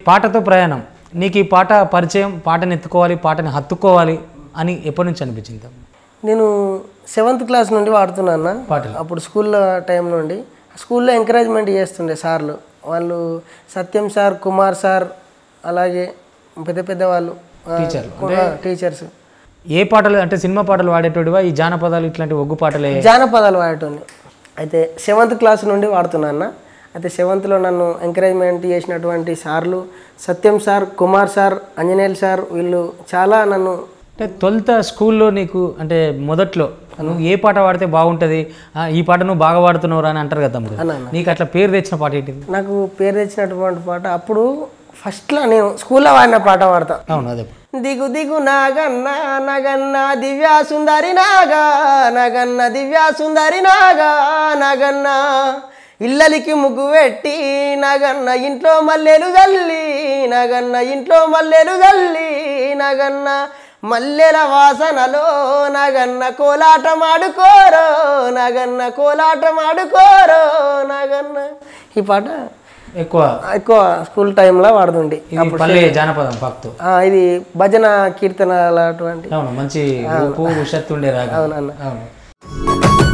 పాటతో ప్రయాణం నీకు ఈ పాట పరిచయం పాటని ఎత్తుకోవాలి పాటని హత్తుకోవాలి అని ఎప్పటి నుంచి అనిపించింది నేను సెవెంత్ క్లాస్ నుండి వాడుతున్నా అన్న పాటలు అప్పుడు స్కూల్లో టైం నుండి స్కూల్లో ఎంకరేజ్మెంట్ చేస్తుండే సార్లు వాళ్ళు సత్యం సార్ కుమార్ సార్ అలాగే పెద్ద పెద్ద వాళ్ళు ఆ, ఆ, టీచర్స్ ఏ పాటలు అంటే సినిమా పాటలు వాడేటోడివా ఈ జానపదాలు ఇట్లాంటి ఒగ్గు పాటలే జానపదాలు వాడటం అయితే సెవెంత్ క్లాస్ నుండి వాడుతున్నా అన్న అయితే సెవెంత్లో నన్ను ఎంకరేజ్మెంట్ చేసినటువంటి సార్లు Satyam sir Kumar sir Anjaneyulu sir వీళ్ళు చాలా నన్ను అంటే తొలుత స్కూల్లో నీకు అంటే మొదట్లో నువ్వు ఏ పాట పాడితే బాగుంటుంది ఆ, ఈ పాట నువ్వు బాగా పాడుతున్నావు అని అంటారు కదా తమ్ముడు అన్న, అన్న. నీకు అట్లా పేరు తెచ్చిన పాట ఏంటిది నాకు పేరు తెచ్చినటువంటి పాట అప్పుడు ఫస్ట్లో నేను స్కూల్లో వాడిన పాట పాడతా అవును అదే దిగు దిగు నాగన్న నగన్న దివ్యా సుందరి నాగా నగన్న దివ్యా సుందరి నాగా నగన్న ఇల్లలికి ముగ్గు పెట్టి నగన్న ఇంట్లో మల్లెలు జల్లి నగన్న ఇంట్లో మల్లెలు జల్లి నగన్న మల్లెల వాసనలో నగన్న కోలాటం ఆడుకోరో నగన్న కోలాటం ఆడుకోరో నగన్న ఈ పాట ఎక్కువ ఎక్కువ స్కూల్ టైంలో వాడుతుండే ఇది పల్లె జానపదం భక్తు ఆ, ఇది భజన కీర్తన అటువంటి అవును మంచి ఉప్పు ఉషత్తు ఉండే రాగా అవునన్న అవును